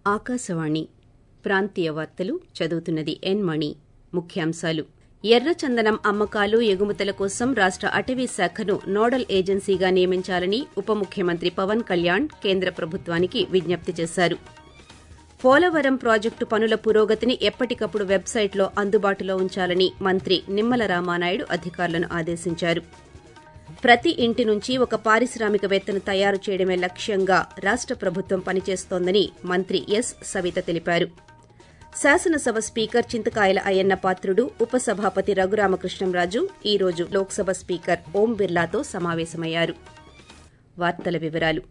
ఆకాశవాణి ప్రాంతీయ వార్తలు చదువుతున్నది ఎన్ మణి ముఖ్యాంశాలు ఎర్రచందనం అమ్మకాలు ఎగుమతుల కోసం రాష్ట అటవీ శాఖను నోడల్ ఏజెన్సీగా నియమించాలని ఉప ముఖ్యమంత్రి పవన్ కళ్యాణ్ కేంద్ర ప్రభుత్వానికి విజ్ఞప్తి చేశారు పోలవరం ప్రాజెక్టు పనుల పురోగతిని ఎప్పటికప్పుడు వెబ్సైట్లో అందుబాటులో ఉంచాలని మంత్రి నిమ్మల రామానాయుడు అధికారులను ఆదేశించారు ప్రతి ఇంటి నుంచి ఒక పారిశ్రామికవేత్తను తయారు చేయడమే లక్ష్యంగా రాష్ట ప్రభుత్వం పనిచేస్తోందని మంత్రి ఎస్ సవిత తెలిపారు శాసనసభ స్పీకర్ చింతకాయల అయ్యన్న పాత్రుడు ఉపసభాపతి రఘురామకృష్ణంరాజు ఈ రోజు లోక్సభ స్పీకర్ ఓం బిర్లాతో సమావేశమయ్యారు వార్తల వివరాలు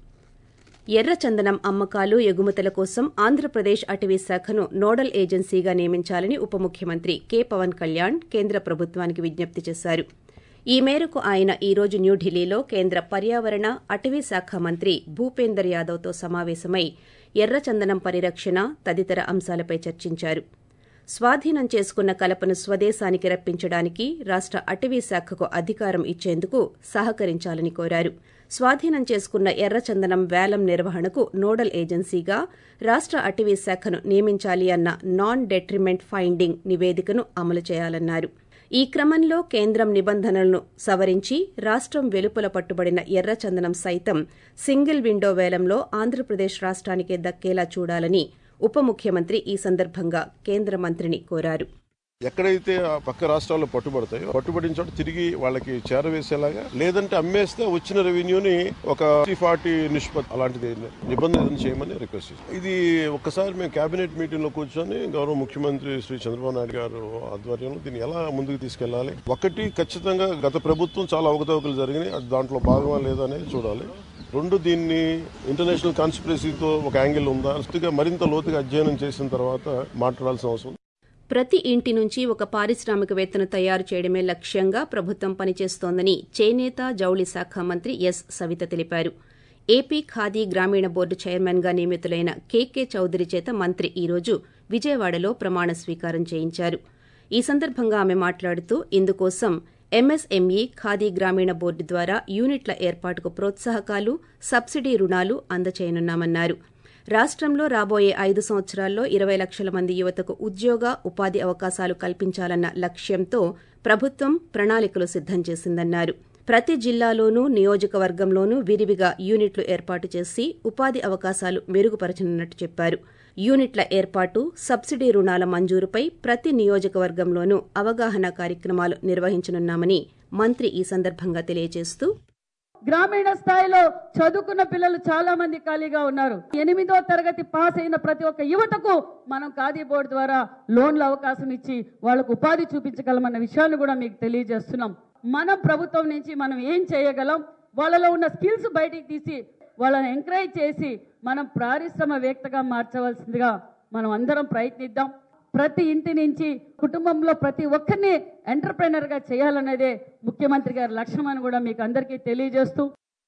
ఎర్రచందనం అమ్మకాలు ఎగుమతుల కోసం ఆంధ్రప్రదేశ్ అటవీ శాఖను నోడల్ ఏజెన్సీగా నియమించాలని ఉప ముఖ్యమంత్రి కె పవన్ కళ్యాణ్ కేంద్ర ప్రభుత్వానికి విజ్ఞప్తి చేశారు ఈ మేరకు ఆయన ఈ రోజు న్యూఢిల్లీలో కేంద్ర పర్యావరణ అటవీ శాఖ మంత్రి భూపేందర్ యాదవ్తో సమావేశమై ఎర్రచందనం పరిరక్షణ తదితర అంశాలపై చర్చించారు స్వాధీనం చేసుకున్న కలపను స్వదేశానికి రప్పించడానికి రాష్ట అటవీ శాఖకు అధికారం ఇచ్చేందుకు సహకరించాలని కోరారు స్వాధీనం చేసుకున్న ఎర్రచందనం వేలం నిర్వహణకు నోడల్ ఏజెన్సీగా రాష్ట అటవీ శాఖను నియమించాలి అన్న నాన్ డెట్రిమెంట్ ఫైండింగ్ నివేదికను అమలు చేయాలన్నారు ఈ క్రమంలో కేంద్రం నిబంధనలను సవరించి రాష్టం వెలుపల పట్టుబడిన ఎర్రచందనం సైతం సింగిల్ విండో వేలంలో ఆంధ్రప్రదేశ్ రాష్టానికే దక్కేలా చూడాలని ఉప ముఖ్యమంత్రి ఈ సందర్భంగా కేంద్ర మంత్రిని కోరారు ఎక్కడైతే ఆ పక్క రాష్ట్రాల్లో పట్టుబడతాయో పట్టుబడిన చోట తిరిగి వాళ్ళకి చేరవేసేలాగా లేదంటే అమ్మేస్తే వచ్చిన రెవెన్యూని ఒక ఫార్టీ నిష్పత్తి అలాంటిది నిబంధన చేయమని రిక్వెస్ట్ చేస్తాం ఇది ఒక్కసారి మేము కేబినెట్ మీటింగ్ లో కూర్చొని గౌరవ ముఖ్యమంత్రి శ్రీ చంద్రబాబు నాయుడు గారు ఆధ్వర్యంలో దీన్ని ఎలా ముందుకు తీసుకెళ్లాలి ఒకటి ఖచ్చితంగా గత ప్రభుత్వం చాలా అవకతవకలు జరిగినాయి అది దాంట్లో భాగమా లేదా అనేది చూడాలి రెండు దీన్ని ఇంటర్నేషనల్ కాన్స్పిరసీతో ఒక యాంగిల్ ఉందా మరింత లోతుగా అధ్యయనం చేసిన తర్వాత మాట్లాడాల్సిన అవసరం ప్రతి ఇంటి నుంచి ఒక పారిశ్రామికవేత్తను తయారు చేయడమే లక్ష్యంగా ప్రభుత్వం పనిచేస్తోందని చేనేత జౌళి శాఖ మంత్రి ఎస్ సవిత తెలిపారు ఏపీ ఖాదీ గ్రామీణ బోర్డు చైర్మన్ గా నియమితులైన కేకే చౌదరి చేత మంత్రి ఈ రోజు విజయవాడలో ప్రమాణ స్వీకారం చేయించారు ఈ సందర్భంగా ఆమె మాట్లాడుతూ ఇందుకోసం ఎంఎస్ఎంఈ ఖాదీ గ్రామీణ బోర్డు ద్వారా యూనిట్ల ఏర్పాటుకు ప్రోత్సాహకాలు సబ్సిడీ రుణాలు అందచేయనున్నామన్నారు రాష్టంలో రాబోయే ఐదు సంవత్సరాల్లో ఇరవై లక్షల మంది యువతకు ఉద్యోగ ఉపాధి అవకాశాలు కల్పించాలన్న లక్ష్యంతో ప్రభుత్వం ప్రణాళికలు సిద్దం చేసిందన్నారు ప్రతి జిల్లాలోనూ నియోజకవర్గంలోనూ విరివిగా యూనిట్లు ఏర్పాటు చేసి ఉపాధి అవకాశాలు మెరుగుపరచనున్నట్టు చెప్పారు యూనిట్ల ఏర్పాటు సబ్సిడీ రుణాల మంజూరుపై ప్రతి నియోజకవర్గంలోనూ అవగాహన కార్యక్రమాలు నిర్వహించనున్నామని మంత్రి ఈ సందర్భంగా తెలియజేస్తూ గ్రామీణ స్థాయిలో చదువుకున్న పిల్లలు చాలా మంది ఖాళీగా ఉన్నారు ఎనిమిదో తరగతి పాస్ అయిన ప్రతి ఒక్క యువతకు మనం ఖాదీ బోర్డు ద్వారా లోన్ల అవకాశం ఇచ్చి వాళ్ళకు ఉపాధి చూపించగలమన్న విషయాన్ని కూడా మీకు తెలియజేస్తున్నాం మన ప్రభుత్వం నుంచి మనం ఏం చేయగలం వాళ్ళలో ఉన్న స్కిల్స్ బయటికి తీసి వాళ్ళని ఎంకరేజ్ చేసి మనం పారిశ్రమవేత్తగా మార్చవలసిందిగా మనం అందరం ప్రయత్నిద్దాం ప్రతి ఇంటి నుంచి కుటుంబంలో ప్రతి ఒక్కరిని ఎంటర్ప్రైనర్ గా చేయాలనేదే ముఖ్యమంత్రి గారి లక్ష్యం అని కూడా మీకు అందరికీ తెలియజేస్తూ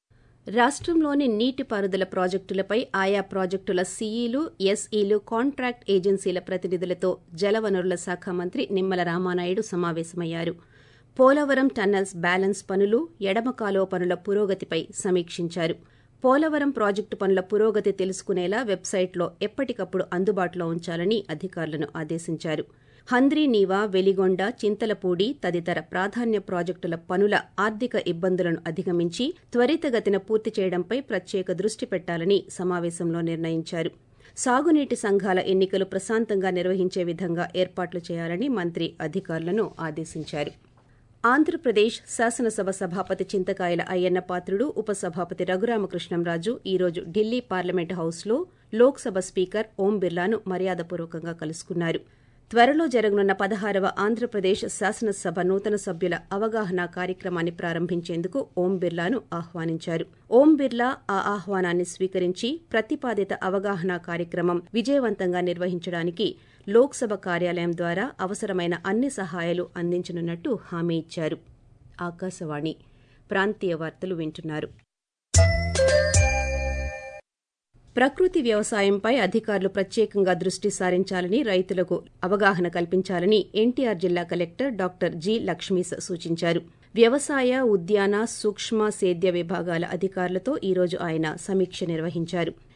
రాష్టంలోని నీటిపారుదల ప్రాజెక్టులపై ఆయా ప్రాజెక్టుల సీఈలు ఎస్ఈలు కాంట్రాక్ట్ ఏజెన్సీల ప్రతినిధులతో జలవనరుల శాఖ మంత్రి నిమ్మల రామానాయుడు సమావేశమయ్యారు పోలవరం టన్నల్స్ బ్యాలెన్స్ పనులు ఎడమ కాలువ పనుల పురోగతిపై సమీక్షించారు పోలవరం ప్రాజెక్టు పనుల పురోగతి తెలుసుకునేలా వెబ్సైట్లో ఎప్పటికప్పుడు అందుబాటులో ఉంచాలని అధికారులను ఆదేశించారు హంద్రీ నీవా వెలిగొండ చింతలపూడి తదితర ప్రాధాన్య ప్రాజెక్టుల పనుల ఆర్థిక ఇబ్బందులను అధిగమించి త్వరితగతిన పూర్తి చేయడంపై ప్రత్యేక దృష్టి పెట్టాలని సమావేశంలో నిర్ణయించారు సాగునీటి సంఘాల ఎన్నికలు ప్రశాంతంగా నిర్వహించే విధంగా ఏర్పాట్లు చేయాలని మంత్రి అధికారులను ఆదేశించారు ఆంధ్రప్రదేశ్ శాసనసభ సభాపతి చింతకాయల అయ్యన్న పాత్రుడు ఉపసభాపతి రఘురామకృష్ణంరాజు ఈ రోజు ఢిల్లీ పార్లమెంట్ హౌస్లో లోక్సభ స్పీకర్ ఓం బిర్లాను మర్యాదపూర్వకంగా కలుసుకున్నారు త్వరలో జరగనున్న పదహారవ ఆంధ్రప్రదేశ్ శాసనసభ నూతన సభ్యుల అవగాహన కార్యక్రమాన్ని ప్రారంభించేందుకు ఓం బిర్లాను ఆహ్వానించారు ఓం బిర్లా ఆ ఆహ్వానాన్ని స్వీకరించి ప్రతిపాదిత అవగాహన కార్యక్రమం విజయవంతంగా నిర్వహించడానికి లోక్సభ కార్యాలయం ద్వారా అవసరమైన అన్ని సహాయాలు అందించనున్నట్టు హామీ ఇచ్చారు ఆకాశవాణి ప్రాంతీయ వార్తలు వింటున్నారు ప్రకృతి వ్యవసాయంపై అధికారులు ప్రత్యేకంగా దృష్టి సారించాలని రైతులకు అవగాహన కల్పించాలని ఎన్టీఆర్ జిల్లా కలెక్టర్ డాక్టర్ జి లక్ష్మీస్ సూచించారు వ్యవసాయ ఉద్యాన సూక్ష్మ సేద్య విభాగాల అధికారులతో ఈ రోజు ఆయన సమీక్ష నిర్వహించారు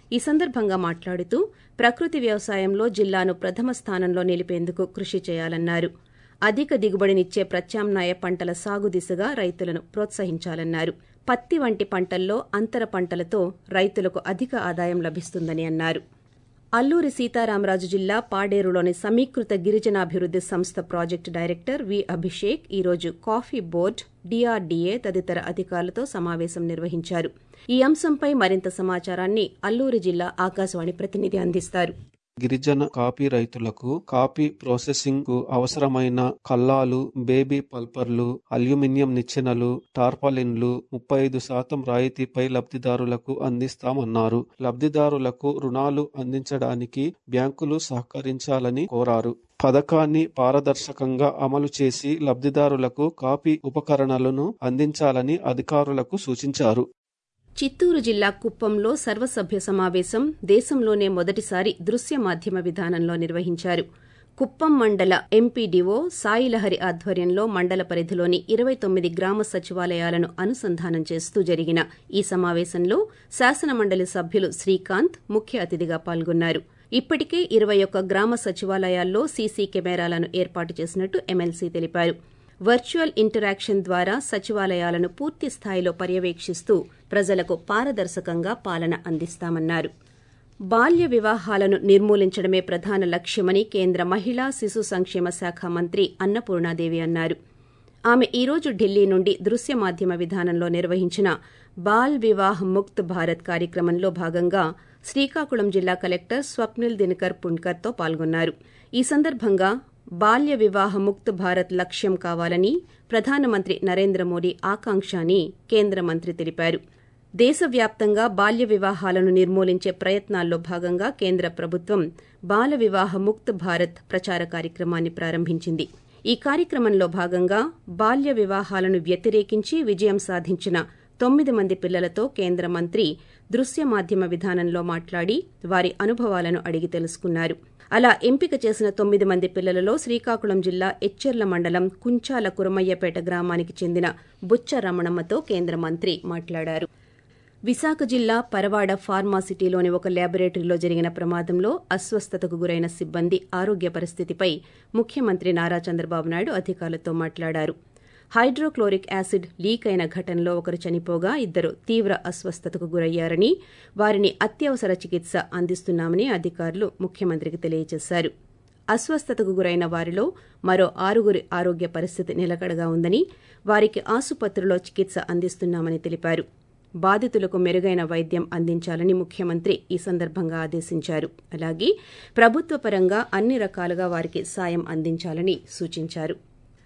ఈ సందర్భంగా మాట్లాడుతూ ప్రకృతి వ్యవసాయంలో జిల్లాను ప్రథమ స్థానంలో నిలిపేందుకు కృషి చేయాలన్నారు అధిక దిగుబడినిచ్చే ప్రత్యామ్నాయ పంటల సాగు దిశగా రైతులను ప్రోత్సహించాలన్నారు పత్తి వంటి పంటల్లో అంతర పంటలతో రైతులకు అధిక ఆదాయం లభిస్తుందని అన్నారు అల్లూరి సీతారామరాజు జిల్లా పాడేరులోని సమీకృత గిరిజనాభివృద్ది సంస్థ ప్రాజెక్టు డైరెక్టర్ వి అభిషేక్ ఈరోజు కాఫీ బోర్డు డిఆర్డీఏ తదితర అధికారులతో సమావేశం నిర్వహించారు ఈ అంశంపై మరింత సమాచారాన్ని అల్లూరి జిల్లా ఆకాశవాణి ప్రతినిధి అందిస్తారు గిరిజన కాఫీ రైతులకు కాఫీ ప్రాసెసింగ్ కు అవసరమైన కల్లాలు బేబీ పల్పర్లు అల్యూమినియం నిచ్చెనలు టార్పాలిన్లు ముప్పై ఐదు శాతం రాయితీపై లబ్ధిదారులకు అందిస్తామన్నారు లబ్ధిదారులకు రుణాలు అందించడానికి బ్యాంకులు సహకరించాలని కోరారు పథకాన్ని పారదర్శకంగా అమలు చేసి లబ్ధిదారులకు కాఫీ ఉపకరణలను అందించాలని అధికారులకు సూచించారు చిత్తూరు జిల్లా కుప్పంలో సర్వసభ్య సమావేశం దేశంలోనే మొదటిసారి దృశ్య మాధ్యమ విధానంలో నిర్వహించారు కుప్పం మండల ఎంపీడీఓ సాయిలహరి ఆధ్వర్యంలో మండల పరిధిలోని ఇరవై తొమ్మిది గ్రామ సచివాలయాలను అనుసంధానం చేస్తూ జరిగిన ఈ సమావేశంలో శాసనమండలి సభ్యులు శ్రీకాంత్ ముఖ్య అతిథిగా పాల్గొన్నారు ఇప్పటికే ఇరవై ఒక్క గ్రామ సచివాలయాల్లో సీసీ కెమెరాలను ఏర్పాటు చేసినట్టు ఎమ్మెల్సీ తెలిపారు వర్చువల్ ఇంటరాక్షన్ ద్వారా సచివాలయాలను పూర్తి స్థాయిలో పర్యవేక్షిస్తూ ప్రజలకు పారదర్శకంగా పాలన అందిస్తామన్నారు బాల్య వివాహాలను నిర్మూలించడమే ప్రధాన లక్ష్యమని కేంద్ర మహిళా శిశు సంక్షేమ శాఖ మంత్రి అన్నపూర్ణాదేవి అన్నారు ఆమె ఈరోజు ఢిల్లీ నుండి దృశ్య మాధ్యమ విధానంలో నిర్వహించిన బాల్ వివాహ్ ముక్త్ భారత్ కార్యక్రమంలో భాగంగా శ్రీకాకుళం జిల్లా కలెక్టర్ స్వప్నిల్ దినకర్ పుణ్కర్తో పాల్గొన్నారు ఈ సందర్భంగా బాల్య వివాహ ముక్త్ భారత్ లక్ష్యం కావాలని ప్రధానమంత్రి నరేంద్ర మోదీ ఆకాంక్ష అని కేంద్ర మంత్రి తెలిపారు దేశవ్యాప్తంగా బాల్య వివాహాలను నిర్మూలించే ప్రయత్నాల్లో భాగంగా కేంద్ర ప్రభుత్వం బాల వివాహ ముక్త్ భారత్ ప్రచార కార్యక్రమాన్ని ప్రారంభించింది ఈ కార్యక్రమంలో భాగంగా బాల్య వివాహాలను వ్యతిరేకించి విజయం సాధించిన తొమ్మిది మంది పిల్లలతో కేంద్ర మంత్రి దృశ్య మాధ్యమ విధానంలో మాట్లాడి వారి అనుభవాలను అడిగి తెలుసుకున్నారు అలా ఎంపిక చేసిన తొమ్మిది మంది పిల్లలలో శ్రీకాకుళం జిల్లా ఎచ్చెర్ల మండలం కుంచాల కురమయ్యపేట గ్రామానికి చెందిన బుచ్చ రమణమ్మతో కేంద్ర మంత్రి మాట్లాడారు విశాఖ జిల్లా పరవాడ ఫార్మాసిటీలోని ఒక ల్యాబొరేటరీలో జరిగిన ప్రమాదంలో అస్వస్థతకు గురైన సిబ్బంది ఆరోగ్య పరిస్థితిపై ముఖ్యమంత్రి నారా చంద్రబాబు నాయుడు అధికారులతో మాట్లాడారు హైడ్రోక్లోరిక్ యాసిడ్ లీక్ అయిన ఘటనలో ఒకరు చనిపోగా ఇద్దరు తీవ్ర అస్వస్థతకు గురయ్యారని వారిని అత్యవసర చికిత్స అందిస్తున్నామని అధికారులు ముఖ్యమంత్రికి తెలియజేశారు అస్వస్థతకు గురైన వారిలో మరో ఆరుగురి ఆరోగ్య పరిస్థితి నిలకడగా ఉందని వారికి ఆసుపత్రిలో చికిత్స అందిస్తున్నామని తెలిపారు బాధితులకు మెరుగైన వైద్యం అందించాలని ముఖ్యమంత్రి ఈ సందర్భంగా ఆదేశించారు అలాగే ప్రభుత్వ పరంగా అన్ని రకాలుగా వారికి సాయం అందించాలని సూచించారు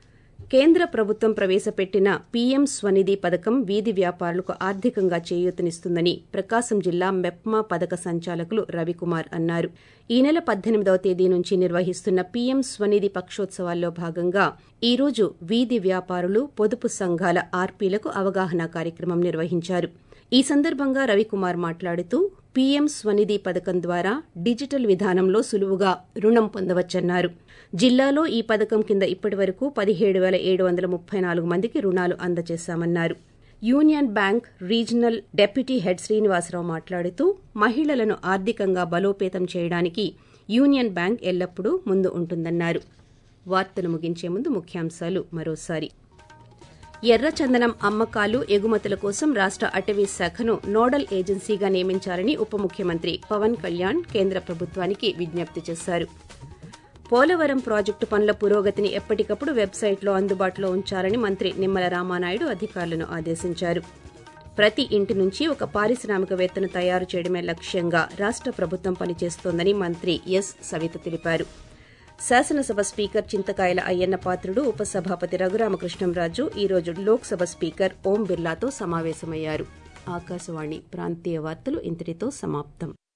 కేంద్ర ప్రభుత్వం ప్రవేశపెట్టిన పీఎం స్వనిధి పథకం వీధి వ్యాపారులకు ఆర్థికంగా చేయూతనిస్తుందని ప్రకాశం జిల్లా మెప్మా పథక సంచాలకులు రవికుమార్ అన్నారు ఈ నెల పద్దెనిమిదవ తేదీ నుంచి నిర్వహిస్తున్న పీఎం స్వనిధి పక్షోత్సవాల్లో భాగంగా ఈ రోజు వీధి వ్యాపారులు పొదుపు సంఘాల ఆర్పీలకు అవగాహన కార్యక్రమం నిర్వహించారు ఈ సందర్భంగా రవికుమార్ మాట్లాడుతూ పీఎం స్వనిధి పథకం ద్వారా డిజిటల్ విధానంలో సులువుగా రుణం పొందవచ్చన్నారు జిల్లాలో ఈ పథకం కింద ఇప్పటి వరకు పదిహేడు వేల ఏడు వందల ముప్పై నాలుగు మందికి రుణాలు అందజేశామన్నారు union bank regional deputy head Srinivasa Rao మాట్లాడుతూ మహిళలను ఆర్థికంగా బలోపేతం చేయడానికి యూనియన్ బ్యాంక్ ఎల్లప్పుడూ ముందు ఉంటుందన్నారు వార్తలు ముగించే ముందు ముఖ్యాంశాలు మరోసారి ఎర్రచందనం అమ్మకాలు ఎగుమతుల కోసం రాష్ట అటవీ శాఖను నోడల్ ఏజెన్సీగా నియమించాలని ఉప ముఖ్యమంత్రి పవన్ కళ్యాణ్ కేంద్ర ప్రభుత్వానికి విజ్ఞప్తి చేశారు పోలవరం ప్రాజెక్టు పనుల పురోగతిని ఎప్పటికప్పుడు వెబ్సైట్లో అందుబాటులో ఉంచాలని మంత్రి నిమ్మల రామానాయుడు అధికారులను ఆదేశించారు ప్రతి ఇంటి నుంచి ఒక పారిశ్రామికవేత్తను తయారు చేయడమే లక్ష్యంగా రాష్ట ప్రభుత్వం పనిచేస్తోందని మంత్రి ఎస్ సవిత తెలిపారు శాసనసభ స్పీకర్ చింతకాయల అయ్యన్న పాత్రుడు ఉపసభాపతి రఘురామకృష్ణంరాజు ఈరోజు లోక్సభ స్పీకర్ ఓం బిర్లాతో సమావేశమయ్యారు ఆకాశవాణి ప్రాంతీయ వార్తలు ఇంతటితో సమాప్తం